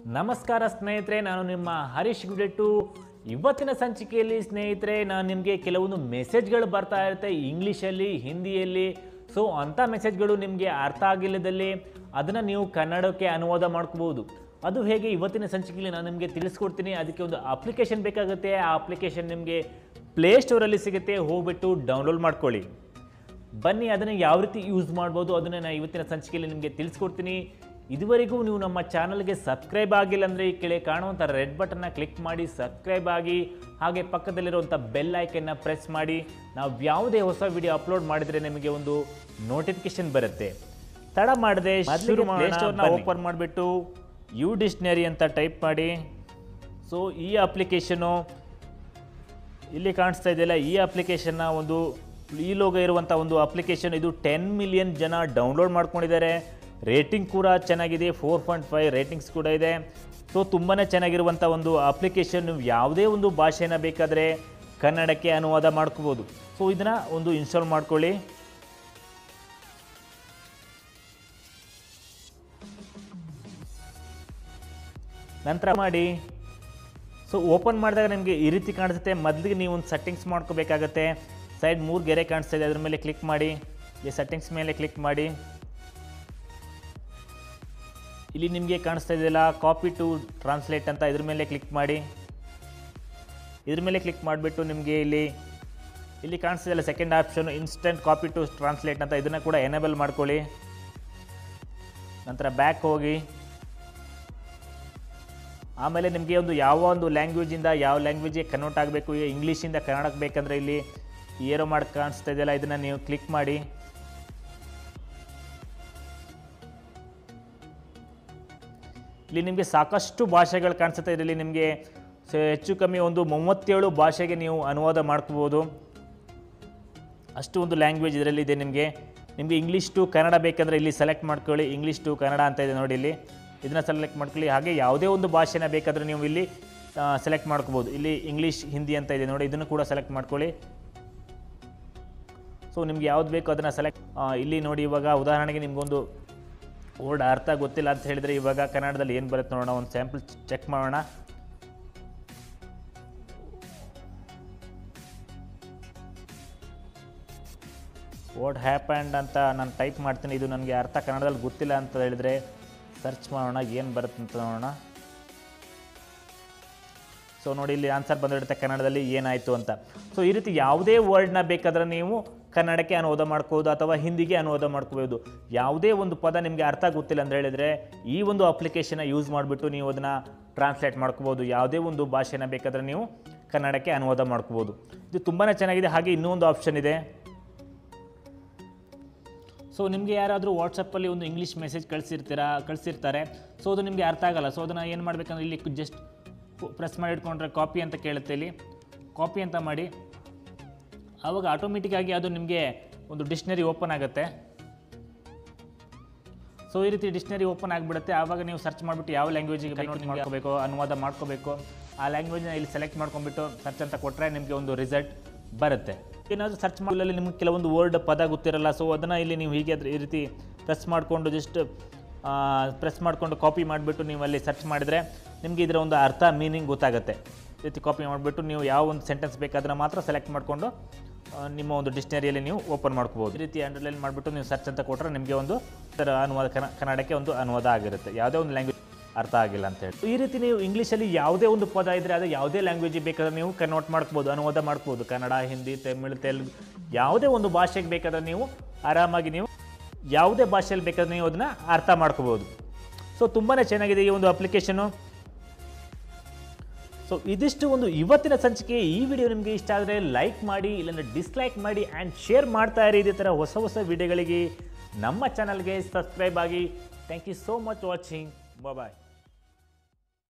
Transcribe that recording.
ನಮಸ್ಕಾರ ಸ್ನೇಹಿತರೆ ನಾನು ನಿಮ್ಮ ಹರೀಶ್ ಗುಡೆಟ್ಟು ಇವತ್ತಿನ ಸಂಚಿಕೆಯಲ್ಲಿ ಸ್ನೇಹಿತರೆ ನಾನು ನಿಮಗೆ ಕೆಲವೊಂದು ಮೆಸೇಜ್ಗಳು ಬರ್ತಾ ಇರುತ್ತೆ ಇಂಗ್ಲೀಷಲ್ಲಿ ಹಿಂದಿಯಲ್ಲಿ ಸೊ ಅಂಥ ಮೆಸೇಜ್ಗಳು ನಿಮಗೆ ಅರ್ಥ ಆಗಿಲ್ಲದಲ್ಲಿ ಅದನ್ನು ನೀವು ಕನ್ನಡಕ್ಕೆ ಅನುವಾದ ಮಾಡ್ಕೋಬೋದು ಅದು ಹೇಗೆ ಇವತ್ತಿನ ಸಂಚಿಕೆಯಲ್ಲಿ ನಾನು ನಿಮಗೆ ತಿಳಿಸ್ಕೊಡ್ತೀನಿ ಅದಕ್ಕೆ ಒಂದು ಅಪ್ಲಿಕೇಶನ್ ಬೇಕಾಗುತ್ತೆ ಆ ಅಪ್ಲಿಕೇಶನ್ ನಿಮಗೆ ಪ್ಲೇಸ್ಟೋರಲ್ಲಿ ಸಿಗುತ್ತೆ ಹೋಗ್ಬಿಟ್ಟು ಡೌನ್ಲೋಡ್ ಮಾಡ್ಕೊಳ್ಳಿ ಬನ್ನಿ ಅದನ್ನು ಯಾವ ರೀತಿ ಯೂಸ್ ಮಾಡ್ಬೋದು ಅದನ್ನು ನಾನು ಇವತ್ತಿನ ಸಂಚಿಕೆಯಲ್ಲಿ ನಿಮಗೆ ತಿಳಿಸ್ಕೊಡ್ತೀನಿ ಇದುವರೆಗೂ ನೀವು ನಮ್ಮ ಚಾನಲ್ಗೆ ಸಬ್ಸ್ಕ್ರೈಬ್ ಆಗಿಲ್ಲ ಅಂದರೆ ಈ ಕೆಳಗೆ ಕಾಣುವಂಥ ರೆಡ್ ಬಟನ್ನ ಕ್ಲಿಕ್ ಮಾಡಿ ಸಬ್ಸ್ಕ್ರೈಬ್ ಆಗಿ ಹಾಗೆ ಪಕ್ಕದಲ್ಲಿರುವಂಥ ಬೆಲ್ ಐಕನ್ನ ಪ್ರೆಸ್ ಮಾಡಿ ನಾವು ಯಾವುದೇ ಹೊಸ ವಿಡಿಯೋ ಅಪ್ಲೋಡ್ ಮಾಡಿದರೆ ನಿಮಗೆ ಒಂದು ನೋಟಿಫಿಕೇಶನ್ ಬರುತ್ತೆ ತಡ ಮಾಡದೆ ಶುರು ಪ್ಲೇಸ್ಟೋರ್ನ ಓಪನ್ ಮಾಡಿಬಿಟ್ಟು ಯು ಡಿಕ್ಷನರಿ ಅಂತ ಟೈಪ್ ಮಾಡಿ ಸೊ ಈ ಅಪ್ಲಿಕೇಶನು ಇಲ್ಲಿ ಕಾಣಿಸ್ತಾ ಇದೆಯಲ್ಲ ಈ ಅಪ್ಲಿಕೇಶನ್ನ ಒಂದು ಈ ಲೋಗ ಇರುವಂಥ ಒಂದು ಅಪ್ಲಿಕೇಶನ್ ಇದು ಟೆನ್ ಮಿಲಿಯನ್ ಜನ ಡೌನ್ಲೋಡ್ ಮಾಡ್ಕೊಂಡಿದ್ದಾರೆ ರೇಟಿಂಗ್ ಕೂಡ ಚೆನ್ನಾಗಿದೆ ಫೋರ್ ಪಾಯಿಂಟ್ ಫೈವ್ ರೇಟಿಂಗ್ಸ್ ಕೂಡ ಇದೆ ಸೊ ತುಂಬಾ ಚೆನ್ನಾಗಿರುವಂಥ ಒಂದು ಅಪ್ಲಿಕೇಶನ್ ನೀವು ಯಾವುದೇ ಒಂದು ಭಾಷೆನ ಬೇಕಾದರೆ ಕನ್ನಡಕ್ಕೆ ಅನುವಾದ ಮಾಡ್ಕೋಬೋದು ಸೊ ಇದನ್ನು ಒಂದು ಇನ್ಸ್ಟಾಲ್ ಮಾಡ್ಕೊಳ್ಳಿ ನಂತರ ಮಾಡಿ ಸೊ ಓಪನ್ ಮಾಡಿದಾಗ ನಿಮಗೆ ಈ ರೀತಿ ಕಾಣಿಸುತ್ತೆ ಮೊದಲಿಗೆ ನೀವು ಒಂದು ಸೆಟ್ಟಿಂಗ್ಸ್ ಮಾಡ್ಕೋಬೇಕಾಗತ್ತೆ ಸೈಡ್ ಮೂರು ಗೆರೆ ಕಾಣಿಸ್ತಾ ಇದೆ ಅದ್ರ ಮೇಲೆ ಕ್ಲಿಕ್ ಮಾಡಿ ಈ ಸೆಟ್ಟಿಂಗ್ಸ್ ಮೇಲೆ ಕ್ಲಿಕ್ ಮಾಡಿ ಇಲ್ಲಿ ನಿಮಗೆ ಕಾಣಿಸ್ತಾ ಇದೆಯಲ್ಲ ಕಾಪಿ ಟು ಟ್ರಾನ್ಸ್ಲೇಟ್ ಅಂತ ಇದ್ರ ಮೇಲೆ ಕ್ಲಿಕ್ ಮಾಡಿ ಇದ್ರ ಮೇಲೆ ಕ್ಲಿಕ್ ಮಾಡಿಬಿಟ್ಟು ನಿಮಗೆ ಇಲ್ಲಿ ಇಲ್ಲಿ ಕಾಣಿಸ್ತಿದೆಯಲ್ಲ second option instant copy to translate ಅಂತ ಇದನ್ನು ಕೂಡ ಎನೇಬಲ್ ಮಾಡ್ಕೊಳ್ಳಿ ನಂತರ ಬ್ಯಾಕ್ ಹೋಗಿ ಆಮೇಲೆ ನಿಮಗೆ ಒಂದು ಯಾವ ಒಂದು ಲ್ಯಾಂಗ್ವೇಜಿಂದ ಯಾವ ಲ್ಯಾಂಗ್ವೇಜಿಗೆ ಕನ್ವರ್ಟ್ ಆಗಬೇಕು ಈಗ ಇಂಗ್ಲೀಷಿಂದ ಕನ್ನಡಕ್ಕೆ ಬೇಕಂದರೆ ಇಲ್ಲಿ ಏರೋ ಮಾಡಿ ಕಾಣಿಸ್ತಾ ಇದೆಯಲ್ಲ ಇದನ್ನು ನೀವು ಕ್ಲಿಕ್ ಮಾಡಿ ಇಲ್ಲಿ ನಿಮಗೆ ಸಾಕಷ್ಟು ಭಾಷೆಗಳು ಕಾಣಿಸುತ್ತೆ ಇದರಲ್ಲಿ ನಿಮಗೆ ಸ- ಹೆಚ್ಚು ಕಮ್ಮಿ ಒಂದು ಮೂವತ್ತೇಳು ಭಾಷೆಗೆ ನೀವು ಅನುವಾದ ಮಾಡ್ಕೋಬೋದು ಅಷ್ಟು ಒಂದು ಲ್ಯಾಂಗ್ವೇಜ್ ಇದರಲ್ಲಿ ಇದೆ ನಿಮಗೆ ನಿಮಗೆ ಇಂಗ್ಲೀಷ್ ಟು ಕನ್ನಡ ಬೇಕಂದರೆ ಇಲ್ಲಿ ಸೆಲೆಕ್ಟ್ ಮಾಡ್ಕೊಳ್ಳಿ ಇಂಗ್ಲೀಷ್ ಟು ಕನ್ನಡ ಅಂತ ಇದೆ ನೋಡಿ ಇಲ್ಲಿ ಇದನ್ನ ಸೆಲೆಕ್ಟ್ ಮಾಡ್ಕೊಳ್ಳಿ ಹಾಗೆ ಯಾವುದೇ ಒಂದು ಭಾಷೆನ ಬೇಕಾದರೂ ನೀವು ಇಲ್ಲಿ ಸೆಲೆಕ್ಟ್ ಮಾಡ್ಕೋಬೋದು ಇಲ್ಲಿ ಇಂಗ್ಲೀಷ್ ಹಿಂದಿ ಅಂತ ಇದೆ ನೋಡಿ ಇದನ್ನು ಕೂಡ ಸೆಲೆಕ್ಟ್ ಮಾಡ್ಕೊಳ್ಳಿ ಸೊ ನಿಮ್ಗೆ ಯಾವ್ದು ಬೇಕು ಅದನ್ನು ಸೆಲೆಕ್ಟ್ ಇಲ್ಲಿ ನೋಡಿ ಇವಾಗ ಉದಾಹರಣೆಗೆ ನಿಮಗೊಂದು ವರ್ಡ್ ಅರ್ಥ ಗೊತ್ತಿಲ್ಲ ಅಂತ ಹೇಳಿದರೆ ಇವಾಗ ಕನ್ನಡದಲ್ಲಿ ಏನು ಬರುತ್ತೆ ನೋಡೋಣ ಒಂದು ಸ್ಯಾಂಪಲ್ ಚೆಕ್ ಮಾಡೋಣ ವರ್ಡ್ ಹ್ಯಾಪಂಡ್ ಅಂತ ನಾನು ಟೈಪ್ ಮಾಡ್ತೀನಿ ಇದು ನನಗೆ ಅರ್ಥ ಕನ್ನಡದಲ್ಲಿ ಗೊತ್ತಿಲ್ಲ ಅಂತ ಹೇಳಿದರೆ ಸರ್ಚ್ ಮಾಡೋಣ ಏನು ಬರುತ್ತೆ ಅಂತ ನೋಡೋಣ ಸೊ ನೋಡಿ ಇಲ್ಲಿ ಆನ್ಸರ್ ಬಂದಿರುತ್ತೆ ಕನ್ನಡದಲ್ಲಿ ಏನಾಯಿತು ಅಂತ ಸೊ ಈ ರೀತಿ ಯಾವುದೇ ವರ್ಡ್ನ ಬೇಕಾದ್ರೆ ನೀವು ಕನ್ನಡಕ್ಕೆ ಅನುವಾದ ಮಾಡ್ಕೋಬೋದು ಅಥವಾ ಹಿಂದಿಗೆ ಅನುವಾದ ಮಾಡ್ಕೋಬೋದು ಯಾವುದೇ ಒಂದು ಪದ ನಿಮಗೆ ಅರ್ಥ ಗೊತ್ತಿಲ್ಲ ಅಂತ ಹೇಳಿದರೆ ಈ ಒಂದು ಅಪ್ಲಿಕೇಶನ್ನ ಯೂಸ್ ಮಾಡಿಬಿಟ್ಟು ನೀವು ಅದನ್ನು ಟ್ರಾನ್ಸ್ಲೇಟ್ ಮಾಡ್ಕೋಬೋದು ಯಾವುದೇ ಒಂದು ಭಾಷೆನ ಬೇಕಾದರೆ ನೀವು ಕನ್ನಡಕ್ಕೆ ಅನುವಾದ ಮಾಡ್ಕೋಬೋದು ಇದು ತುಂಬಾ ಚೆನ್ನಾಗಿದೆ ಹಾಗೆ ಇನ್ನೂ ಒಂದು ಆಪ್ಷನ್ ಇದೆ ಸೊ ನಿಮಗೆ ಯಾರಾದರೂ ವಾಟ್ಸಪ್ಪಲ್ಲಿ ಒಂದು ಇಂಗ್ಲೀಷ್ ಮೆಸೇಜ್ ಕಳಿಸಿರ್ತೀರಾ ಕಳಿಸಿರ್ತಾರೆ ಸೊ ಅದು ನಿಮಗೆ ಅರ್ಥ ಆಗಲ್ಲ ಸೊ ಅದನ್ನು ಏನು ಮಾಡಬೇಕಂದ್ರೆ ಇಲ್ಲಿ ಜಸ್ಟ್ ಪ್ರೆಸ್ ಮಾಡಿ ಇಟ್ಕೊಂಡ್ರೆ ಕಾಪಿ ಅಂತ ಕೇಳುತ್ತೆ ಇಲ್ಲಿ ಕಾಪಿ ಅಂತ ಮಾಡಿ ಆವಾಗ ಆಟೋಮೆಟಿಕ್ಕಾಗಿ ಅದು ನಿಮಗೆ ಒಂದು ಡಿಕ್ಷನರಿ ಓಪನ್ ಆಗುತ್ತೆ ಸೊ ಈ ರೀತಿ ಡಿಕ್ಷನರಿ ಓಪನ್ ಆಗಿಬಿಡುತ್ತೆ ಆವಾಗ ನೀವು ಸರ್ಚ್ ಮಾಡಿಬಿಟ್ಟು ಯಾವ ಲ್ಯಾಂಗ್ವೇಜಿಗೆ ಕನ್ವರ್ಟ್ ಮಾಡ್ಕೋಬೇಕು ಅನುವಾದ ಮಾಡ್ಕೋಬೇಕು ಆ ಲ್ಯಾಂಗ್ವೇಜ್ನ ಇಲ್ಲಿ ಸೆಲೆಕ್ಟ್ ಮಾಡ್ಕೊಂಡ್ಬಿಟ್ಟು ಸರ್ಚ್ ಅಂತ ಕೊಟ್ಟರೆ ನಿಮಗೆ ಒಂದು ರಿಸಲ್ಟ್ ಬರುತ್ತೆ ಏನಾದರೂ ಸರ್ಚ್ ಮಾಡಲಲ್ಲಿ ನಿಮಗೆ ಕೆಲವೊಂದು ವರ್ಡ್ ಪದ ಗೊತ್ತಿರಲ್ಲ ಸೊ ಅದನ್ನು ಇಲ್ಲಿ ನೀವು ಹೀಗೆ ಅದ್ರ- ಈ ರೀತಿ ಪ್ರೆಸ್ ಮಾಡಿಕೊಂಡು ಜಸ್ಟ್ ಪ್ರೆಸ್ ಮಾಡಿಕೊಂಡು ಕಾಪಿ ಮಾಡಿಬಿಟ್ಟು ನೀವು ಅಲ್ಲಿ ಸರ್ಚ್ ಮಾಡಿದರೆ ನಿಮಗೆ ಇದರ ಒಂದು ಅರ್ಥ ಮೀನಿಂಗ್ ಗೊತ್ತಾಗುತ್ತೆ ಈ ರೀತಿ ಕಾಪಿ ಮಾಡಿಬಿಟ್ಟು ನೀವು ಯಾವ ಒಂದು ಸೆಂಟೆನ್ಸ್ ಬೇಕಾದ್ರೆ ಮಾತ್ರ ಸೆಲೆಕ್ಟ್ ಮಾಡಿಕೊಂಡು ಆ, ನಿಮ್ಮ ಒಂದು ಡಿಕ್ಷನರಿಯಲ್ಲಿ ನೀವು ಓಪನ್ ಮಾಡ್ಕೋಬೋದು ಈ ರೀತಿ ಅಂಡರ್ಲೈನ್ ಮಾಡಿಬಿಟ್ಟು ನೀವು ಸರ್ಚ್ ಅಂತ ಕೊಟ್ಟರೆ ನಿಮಗೆ ಒಂದು ಇದರ ಅನುವಾದ ಕನ್ನ- ಕನ್ನಡಕ್ಕೆ ಒಂದು ಅನುವಾದ ಆಗಿರುತ್ತೆ ಯಾವುದೇ ಒಂದು ಲ್ಯಾಂಗ್ವೇಜ್ ಅರ್ಥ ಆಗಿಲ್ಲ ಅಂತ ಹೇಳಿ ಈ ರೀತಿ ನೀವು ಇಂಗ್ಲೀಷಲ್ಲಿ ಯಾವುದೇ ಒಂದು ಪದ ಇದ್ದರೆ ಅದು ಯಾವುದೇ ಲ್ಯಾಂಗ್ವೇಜಿಗೆ ಬೇಕಾದ್ರೆ ನೀವು ಕನ್ವರ್ಟ್ ಮಾಡ್ಕೋಬೋದು ಅನುವಾದ ಮಾಡ್ಕೋಬೋದು ಕನ್ನಡ ಹಿಂದಿ ತಮಿಳ್ ತೆಲುಗು ಯಾವುದೇ ಒಂದು ಭಾಷೆಗೆ ಬೇಕಾದ್ರೆ ನೀವು ಆರಾಮಾಗಿ ನೀವು ಯಾವುದೇ ಭಾಷೆಯಲ್ಲಿ ಬೇಕಾದ್ರೆ ನೀವು ಅದನ್ನು ಅರ್ಥ ಮಾಡ್ಕೋಬೋದು ಸೊ ತುಂಬಾ ಚೆನ್ನಾಗಿದೆ ಈ ಒಂದು ಅಪ್ಲಿಕೇಶನು ಸೊ ಇದಿಷ್ಟು ಒಂದು ಇವತ್ತಿನ ಸಂಚಿಕೆ ಈ ವಿಡಿಯೋ ನಿಮಗೆ ಇಷ್ಟ ಆದರೆ ಲೈಕ್ ಮಾಡಿ ಇಲ್ಲಾಂದ್ರೆ ಡಿಸ್ಲೈಕ್ ಮಾಡಿ ಆ್ಯಂಡ್ ಶೇರ್ ಮಾಡ್ತಾ ಇರಿ ಇದೇ ಥರ ಹೊಸ ಹೊಸ ವಿಡಿಯೋಗಳಿಗೆ ನಮ್ಮ ಚಾನಲ್ಗೆ ಸಬ್ಸ್ಕ್ರೈಬ್ ಆಗಿ thank you so much watching bye